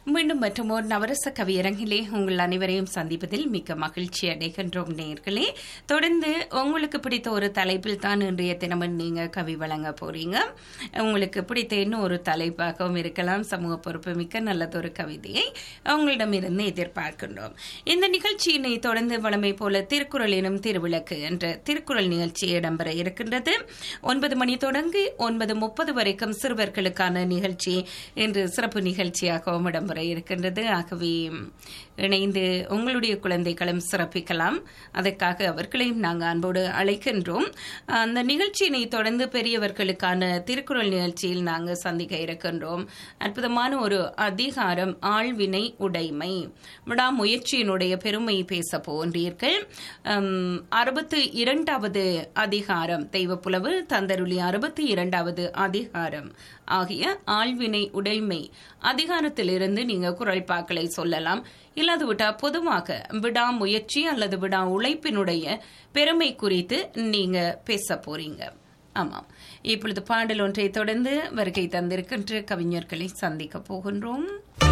மீண்டும் மற்றும் ஒரு நவரச கவியரங்கிலே உங்கள் அனைவரையும் சந்திப்பதில் மிக்க மகிழ்ச்சி அடைகின்றோம் நேர்களே தொடர்ந்து உங்களுக்கு பிடித்த ஒரு தலைப்பில் தான் இன்றைய தினமும் நீங்க கவி வழங்க போறீங்க உங்களுக்கு பிடித்த இன்னும் ஒரு தலைப்பாகவும் இருக்கலாம் சமூக பொறுப்பு மிக்க நல்லதொரு கவிதையை உங்களிடமிருந்து எதிர்பார்க்கின்றோம் இந்த நிகழ்ச்சியினை தொடர்ந்து வளமை போல திருக்குறள் எனும் திருவிளக்கு என்ற திருக்குறள் நிகழ்ச்சி இடம்பெற இருக்கின்றது ஒன்பது மணி தொடங்கி ஒன்பது முப்பது வரைக்கும் சிறுவர்களுக்கான நிகழ்ச்சி இன்று சிறப்பு நிகழ்ச்சியாகவும் இடம்பெற இருக்கின்றது ஆகவே இணைந்து உங்களுடைய குழந்தைகளும் சிறப்பிக்கலாம் அதற்காக அவர்களையும் நாங்கள் அன்போடு அழைக்கின்றோம் அந்த நிகழ்ச்சியினை தொடர்ந்து பெரியவர்களுக்கான திருக்குறள் நிகழ்ச்சியில் நாங்கள் சந்திக்க இருக்கின்றோம் அற்புதமான ஒரு அதிகாரம் ஆழ்வினை உடைமை விடாமுயற்சியினுடைய பெருமை பேச போன்றீர்கள் அறுபத்து இரண்டாவது அதிகாரம் தெய்வப்புலவு தந்தருளி அறுபத்தி இரண்டாவது அதிகாரம் ஆகிய ஆழ்வினை உடைமை அதிகாரத்திலிருந்து நீங்க குரல்பாக்களை சொல்லலாம் இல்லாது விட்டா பொதுவாக விடாமுயற்சி அல்லது விடா உழைப்பினுடைய பெருமை குறித்து நீங்க பேச போறீங்க ஆமாம் இப்பொழுது பாடல் ஒன்றை தொடர்ந்து வருகை தந்திருக்கின்ற கவிஞர்களை சந்திக்க போகின்றோம்